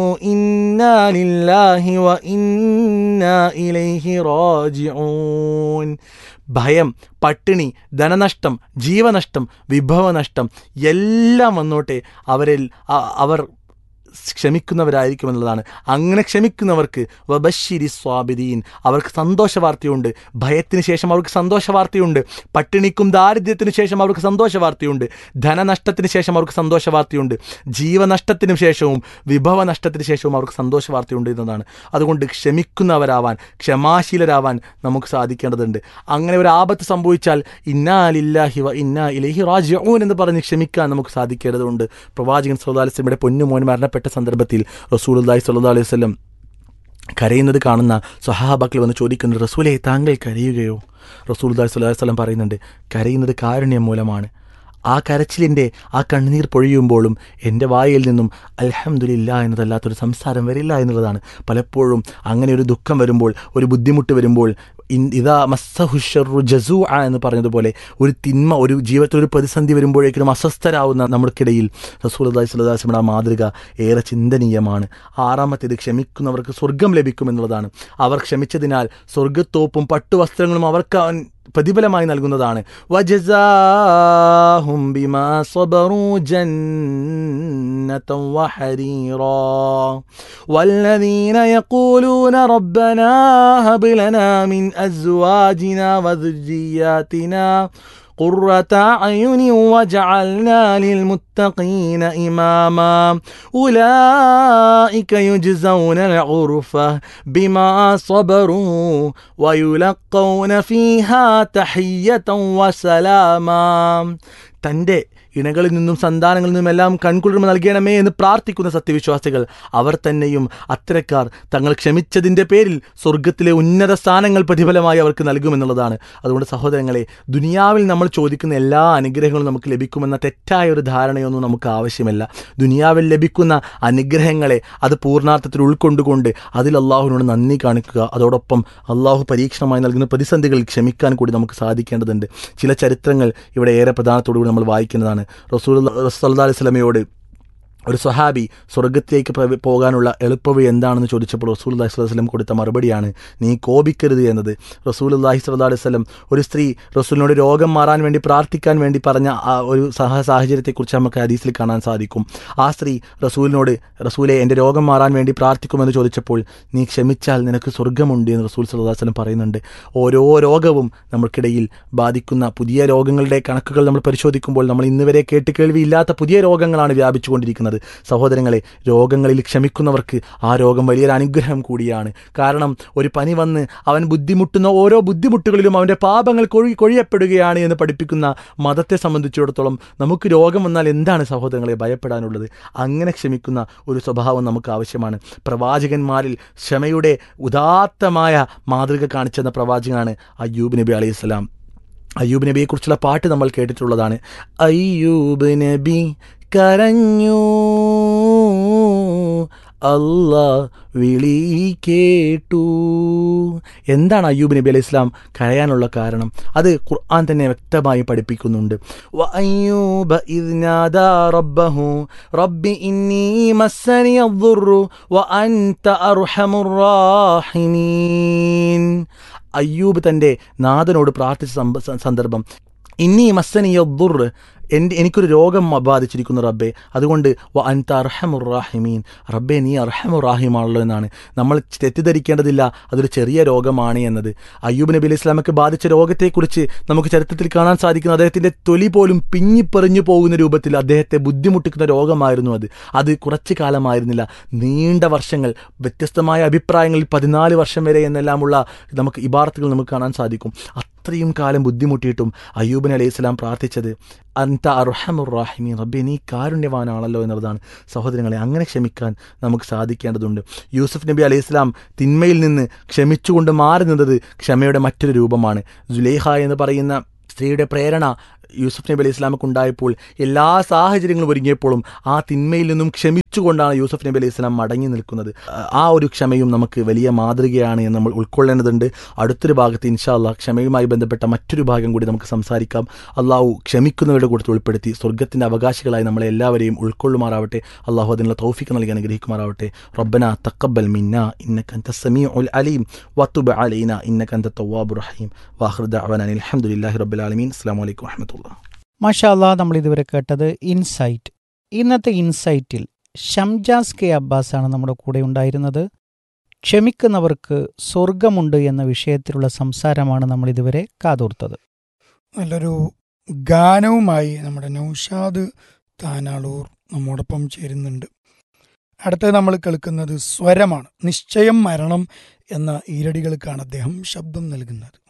إنا لله وإنا إليه راجعون ഭയം പട്ടിണി ധനനഷ്ടം ജീവനഷ്ടം വിഭവനഷ്ടം എല്ലാം വന്നോട്ടെ അവരിൽ അ- അവർ ക്ഷമിക്കുന്നവരായിരിക്കുമെന്നുള്ളതാണ് അങ്ങനെ ക്ഷമിക്കുന്നവർക്ക് വബഷിരി സ്വാബിദീൻ അവർക്ക് സന്തോഷ വാർത്തയുണ്ട് ഭയത്തിന് ശേഷം അവർക്ക് സന്തോഷ വാർത്തയുണ്ട് പട്ടിണിക്കും ദാരിദ്ര്യത്തിന് ശേഷം അവർക്ക് സന്തോഷ വാർത്തയുണ്ട് ധനനഷ്ടത്തിന് ശേഷം അവർക്ക് സന്തോഷ വാർത്തയുണ്ട് ജീവനഷ്ടത്തിനും ശേഷവും വിഭവ നഷ്ടത്തിന് ശേഷവും അവർക്ക് സന്തോഷ വാർത്തയുണ്ട് എന്നതാണ് അതുകൊണ്ട് ക്ഷമിക്കുന്നവരാവാൻ ക്ഷമാശീലരാവാൻ നമുക്ക് സാധിക്കേണ്ടതുണ്ട് അങ്ങനെ ഒരു ആപത്ത് സംഭവിച്ചാൽ ഇന്നാ ലില്ലാഹി വ ഇന്നാ ഇലൈഹി റാജിഊൻ എന്ന് പറഞ്ഞ് ക്ഷമിക്കാൻ നമുക്ക് സാധിക്കേണ്ടതുണ്ട് പ്രവാചകൻ സല്ലല്ലാഹു അലൈഹി വസല്ലമയുടെ പൊന്നുമോൻ മരണപ്പെട്ട സന്ദർഭത്തിൽ റസൂലുള്ളാഹി സ്വല്ലല്ലാഹു അലൈഹി വസല്ലം കരയുന്നത് കാണുന്ന സ്വഹാബാക്കൾ വന്ന് ചോദിക്കുന്നു റസൂലെ താങ്കൾ കരയുകയോ റസൂൽ സ്വല്ലല്ലാഹു അലൈഹി വസല്ലം പറയുന്നുണ്ട് കരയുന്നത് കാരുണ്യം മൂലമാണ് ആ കരച്ചിലിൻ്റെ ആ കണ്ണുനീർ പൊഴിയുമ്പോഴും എൻ്റെ വായിൽ നിന്നും അൽഹംദുലില്ല എന്നതല്ലാത്തൊരു സംസാരം വരില്ല എന്നുള്ളതാണ് പലപ്പോഴും അങ്ങനെ ഒരു ദുഃഖം വരുമ്പോൾ ഒരു ബുദ്ധിമുട്ട് വരുമ്പോൾ ഇൻ- ഇതാ മസ്സഹുഷറു ജസു എന്ന് പറഞ്ഞതുപോലെ ഒരു തിന്മ ഒരു ജീവിതത്തിൽ ഒരു പ്രതിസന്ധി വരുമ്പോഴേക്കും അസ്വസ്ഥരാവുന്ന നമ്മൾക്കിടയിൽ റസൂൽ അള്ളഹി സ്വലാസ്ലമിയുടെ ആ മാതൃക ഏറെ ചിന്തനീയമാണ് ആറാമത്തേത് ക്ഷമിക്കുന്നവർക്ക് സ്വർഗം ലഭിക്കുമെന്നുള്ളതാണ് അവർ ക്ഷമിച്ചതിനാൽ സ്വർഗത്തോപ്പും പട്ടുവസ്ത്രങ്ങളും അവർക്ക് അവൻ പ്രതിഫലമായി നൽകുന്നതാണ് വജസാഹും ബിമാ സ്വബറു ജന്നതൻ വഹരീറാ والذين يقولون ربنا هب لنا من أزواجنا وذرياتنا قرة أعين وجعلنا للمتقين إماما أولئك يجزون الغرفة بما صبروا ويلقون فيها تحية وسلاما തൻ്റെ ഇണകളിൽ നിന്നും സന്താനങ്ങളിൽ നിന്നും എല്ലാം കൺകുളിർമ നൽകണമേ എന്ന് പ്രാർത്ഥിക്കുന്ന സത്യവിശ്വാസികൾ അവർ തന്നെയും അത്തരക്കാർ തങ്ങൾ ക്ഷമിച്ചതിൻ്റെ പേരിൽ സ്വർഗത്തിലെ ഉന്നത സ്ഥാനങ്ങൾ പ്രതിഫലമായി അവർക്ക് നൽകുമെന്നുള്ളതാണ് അതുകൊണ്ട് സഹോദരങ്ങളെ ദുനിയാവിൽ നമ്മൾ ചോദിക്കുന്ന എല്ലാ അനുഗ്രഹങ്ങളും നമുക്ക് ലഭിക്കുമെന്ന തെറ്റായ ഒരു ധാരണയൊന്നും നമുക്ക് ആവശ്യമില്ല ദുനിയാവിൽ ലഭിക്കുന്ന അനുഗ്രഹങ്ങളെ അത് പൂർണ്ണാർത്ഥത്തിൽ ഉൾക്കൊണ്ടുകൊണ്ട് അതിൽ അള്ളാഹുവിനോട് നന്ദി കാണിക്കുക അതോടൊപ്പം അള്ളാഹു പരീക്ഷണമായി നൽകുന്ന പ്രതിസന്ധികൾ ക്ഷമിക്കാൻ കൂടി നമുക്ക് സാധിക്കേണ്ടതുണ്ട് ചില ചരിത്രങ്ങൾ ഇവിടെ ഏറെ പ്രധാനത്തോടു കൂടി നമ്മൾ വായിക്കുന്നതാണ് റസൂൽ റസൂൽ അലൈഹി സ്വലമയോട് ഒരു സ്വഹാബി സ്വർഗത്തേക്ക് പ്രവ- പോകാനുള്ള എളുപ്പവഴി എന്താണെന്ന് ചോദിച്ചപ്പോൾ റസൂൽ അള്ളഹി സ്വലം കൊടുത്ത മറുപടിയാണ് നീ കോപിക്കരുത് എന്നത് റസൂൽ അള്ളാഹി സ്വല്ലാ അലൈഹി സ്വലം ഒരു സ്ത്രീ റസൂലിനോട് രോഗം മാറാൻ വേണ്ടി പ്രാർത്ഥിക്കാൻ വേണ്ടി പറഞ്ഞ ആ ഒരു സഹ സാഹചര്യത്തെക്കുറിച്ച് നമുക്ക് ഹദീസിൽ കാണാൻ സാധിക്കും ആ സ്ത്രീ റസൂലിനോട് റസൂലെ എൻ്റെ രോഗം മാറാൻ വേണ്ടി പ്രാർത്ഥിക്കുമെന്ന് ചോദിച്ചപ്പോൾ നീ ക്ഷമിച്ചാൽ നിനക്ക് സ്വർഗമുണ്ട് എന്ന് റസൂൽ സല്ലല്ലാഹു അലൈഹി വസല്ലം പറയുന്നുണ്ട് ഓരോ രോഗവും നമ്മൾക്കിടയിൽ ബാധിക്കുന്ന പുതിയ രോഗങ്ങളുടെ കണക്കുകൾ നമ്മൾ പരിശോധിക്കുമ്പോൾ നമ്മൾ ഇന്ന് വരെ കേട്ട് കേൾവിയില്ലാത്ത പുതിയ രോഗങ്ങളാണ് വ്യാപിച്ചുകൊണ്ടിരിക്കുന്നത് സഹോദരങ്ങളെ രോഗങ്ങളിൽ ക്ഷമിക്കുന്നവർക്ക് ആ രോഗം വലിയൊരു അനുഗ്രഹം കൂടിയാണ് കാരണം ഒരു പനി വന്ന് അവൻ ബുദ്ധിമുട്ടുന്ന ഓരോ ബുദ്ധിമുട്ടുകളിലും അവൻ്റെ പാപങ്ങൾ കൊഴി കൊഴിയപ്പെടുകയാണ് എന്ന് പഠിപ്പിക്കുന്ന മതത്തെ സംബന്ധിച്ചിടത്തോളം നമുക്ക് രോഗം വന്നാൽ എന്താണ് സഹോദരങ്ങളെ ഭയപ്പെടാനുള്ളത് അങ്ങനെ ക്ഷമിക്കുന്ന ഒരു സ്വഭാവം നമുക്ക് ആവശ്യമാണ് പ്രവാചകന്മാരിൽ ക്ഷമയുടെ ഉദാത്തമായ മാതൃക കാണിച്ചെന്ന പ്രവാചകനാണ് അയ്യൂബ് നബി അലൈഹി സ്വലാം അയ്യൂബ് നബിയെക്കുറിച്ചുള്ള പാട്ട് നമ്മൾ കേട്ടിട്ടുള്ളതാണ് അയ്യൂബ് നബി കരഞ്ഞു അല്ല വിളി കേട്ടു എന്താണ് അയ്യൂബ് നബി അലൈഹി ഇസ്ലാം കരയാനുള്ള കാരണം അത് ഖുർആൻ തന്നെ വ്യക്തമായി പഠിപ്പിക്കുന്നുണ്ട് വഅയ്യൂബ ഇദ് നാദാ റബ്ബഹു റബ്ബി ഇന്നി മസ്സനി അദ്ദുറു വഅൻത അർഹമുർ റാഹിമീൻ അയ്യൂബ് തൻ്റെ നാഥനോട് പ്രാർത്ഥിച്ച സമ്പ- സന്ദർഭം ഇന്നീ മസ്സനിയുർ എൻ്റെ എനിക്കൊരു രോഗം ബാധിച്ചിരിക്കുന്നു റബ്ബെ അതുകൊണ്ട് വ അൻത അർഹമുറാഹിമീൻ റബ്ബെ നീ അർഹമുറാഹിമാണല്ലോ എന്നാണ് നമ്മൾ തെറ്റിദ്ധരിക്കേണ്ടതില്ല അതൊരു ചെറിയ രോഗമാണ് എന്നത് അയ്യൂബ് നബി അലൈഹി ഇസ്ലാമക്ക് ബാധിച്ച രോഗത്തെക്കുറിച്ച് നമുക്ക് ചരിത്രത്തിൽ കാണാൻ സാധിക്കുന്നു അദ്ദേഹത്തിൻ്റെ തൊലി പോലും പിഞ്ഞിപ്പറിഞ്ഞു പോകുന്ന രൂപത്തിൽ അദ്ദേഹത്തെ ബുദ്ധിമുട്ടിക്കുന്ന രോഗമായിരുന്നു അത് അത് കുറച്ച് കാലമായിരുന്നില്ല നീണ്ട വർഷങ്ങൾ വ്യത്യസ്തമായ അഭിപ്രായങ്ങളിൽ പതിനാല് വർഷം വരെ എന്നെല്ലാമുള്ള നമുക്ക് ഇബാർത്തുകൾ നമുക്ക് കാണാൻ സാധിക്കും അത്രയും കാലം ബുദ്ധിമുട്ടിയിട്ടും അയ്യൂബിൻ അലൈഹി സ്വലാം പ്രാർത്ഥിച്ചത് അൻത അർഹമുറാഹിമീൻ റബ്ബെ നീ കാരുണ്യവാനാണല്ലോ എന്നുള്ളതാണ് സഹോദരങ്ങളെ അങ്ങനെ ക്ഷമിക്കാൻ നമുക്ക് സാധിക്കേണ്ടതുണ്ട് യൂസുഫ് നബി അലൈഹി സ്വലാം തിന്മയിൽ നിന്ന് ക്ഷമിച്ചുകൊണ്ട് മാറി നിന്നത് ക്ഷമയുടെ മറ്റൊരു രൂപമാണ് ജുലേഹ എന്ന് പറയുന്ന സ്ത്രീയുടെ പ്രേരണ യൂസുഫ് നബി അലൈഹി ഇസ്ലാമക്ക് ഉണ്ടായപ്പോൾ എല്ലാ സാഹചര്യങ്ങളും ഒരുങ്ങിയപ്പോഴും ആ തിന്മയിൽ നിന്നും ക്ഷമിച്ചുകൊണ്ടാണ് യൂസുഫ് നബി അലൈഹി ഇസ്ലാം മടങ്ങി നിൽക്കുന്നത് ആ ഒരു ക്ഷമയും നമുക്ക് വലിയ മാതൃകയാണ് എന്ന് നമ്മൾ ഉൾക്കൊള്ളേണ്ടതുണ്ട് അടുത്തൊരു ഭാഗത്ത് ഇൻഷാ അള്ളാഹ് ക്ഷമയുമായി ബന്ധപ്പെട്ട മറ്റൊരു ഭാഗം കൂടി നമുക്ക് സംസാരിക്കാം അള്ളാഹു ക്ഷമിക്കുന്നവരുടെ കൂട്ടത്തിൽ ഉൾപ്പെടുത്തി സ്വർഗത്തിൻ്റെ അവകാശികളായി നമ്മളെ എല്ലാവരെയും ഉൾക്കൊള്ളുമാറാവട്ടെ അള്ളാഹു അതിനുള്ള തൗഫിക്ക് നൽകി അനുഗ്രഹിക്കുമാറാവട്ടെ റബ്ബന തക്കബൽ മിന്ന ഇന്നക അൻത സമീഉൽ അലീം വതുബ് അലൈന ഇന്നക അൻത തവ്വാബുർ റഹീം വാഖിർ ദഅവാന അൽഹംദുലില്ലാഹി റബ്ബിൽ ആലമീൻ അസ്സലാമു അലൈക്കും വറഹ്മത്തുള്ളാഹി മാഷാല്ലാ നമ്മൾ ഇതുവരെ കേട്ടത് ഇൻസൈറ്റ് ഇന്നത്തെ ഇൻസൈറ്റിൽ ഷംജാസ് കെ അബ്ബാസ് ആണ് നമ്മുടെ കൂടെ ഉണ്ടായിരുന്നത് ക്ഷമിക്കുന്നവർക്ക് സ്വർഗമുണ്ട് എന്ന വിഷയത്തിലുള്ള സംസാരമാണ് നമ്മൾ ഇതുവരെ കാതോർത്തത് നല്ലൊരു ഗാനവുമായി നമ്മുടെ നൗഷാദ് താനാളൂർ നമ്മോടൊപ്പം ചേരുന്നുണ്ട് അടുത്തത് നമ്മൾ കേൾക്കുന്നത് സ്വരമാണ് നിശ്ചയം മരണം എന്ന ഈരടികൾക്കാണ് അദ്ദേഹം ശബ്ദം നൽകുന്നത്